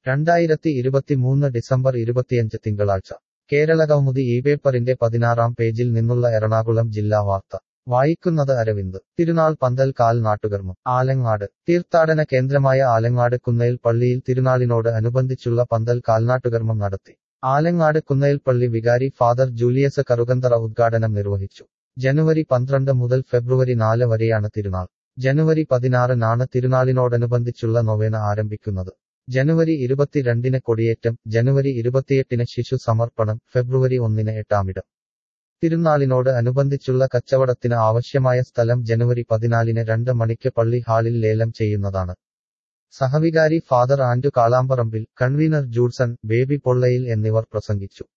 രണ്ടായിരത്തി ഇരുപത്തിമൂന്ന് ഡിസംബർ ഇരുപത്തിയഞ്ച് തിങ്കളാഴ്ച കേരള കൗമുദി ഈ പേപ്പറിന്റെ പതിനാറാം പേജിൽ നിന്നുള്ള എറണാകുളം ജില്ലാ വാർത്ത വായിക്കുന്നത് അരവിന്ദ് തിരുനാൾ പന്തൽ കാൽ നാട്ടുകർമ്മം ആലങ്ങാട് തീർത്ഥാടന കേന്ദ്രമായ ആലങ്ങാട് കുന്നേൽ പള്ളിയിൽ തിരുനാളിനോട് അനുബന്ധിച്ചുള്ള പന്തൽ കാൽനാട്ടുകർമ്മം നടത്തി ആലങ്ങാട് കുന്നേൽ പള്ളി വികാരി ഫാദർ ജൂലിയസ് കറുകന്തറ ഉദ്ഘാടനം നിർവഹിച്ചു ജനുവരി പന്ത്രണ്ട് മുതൽ ഫെബ്രുവരി നാല് വരെയാണ് തിരുനാൾ ജനുവരി പതിനാറിനാണ് തിരുനാളിനോടനുബന്ധിച്ചുള്ള നൊവേന ആരംഭിക്കുന്നത് ജനുവരി ഇരുപത്തിരണ്ടിന് കൊടിയേറ്റം ജനുവരി ഇരുപത്തിയെട്ടിന് ശിശു സമർപ്പണം ഫെബ്രുവരി ഒന്നിന് എട്ടാമിടം തിരുനാളിനോട് അനുബന്ധിച്ചുള്ള കച്ചവടത്തിന് ആവശ്യമായ സ്ഥലം ജനുവരി പതിനാലിന് രണ്ട് മണിക്ക് പള്ളി ഹാളിൽ ലേലം ചെയ്യുന്നതാണ് സഹവികാരി ഫാദർ ആൻഡു കാളാമ്പറമ്പിൽ കൺവീനർ ജൂഡ്സൺ ബേബി പൊള്ളയിൽ എന്നിവർ പ്രസംഗിച്ചു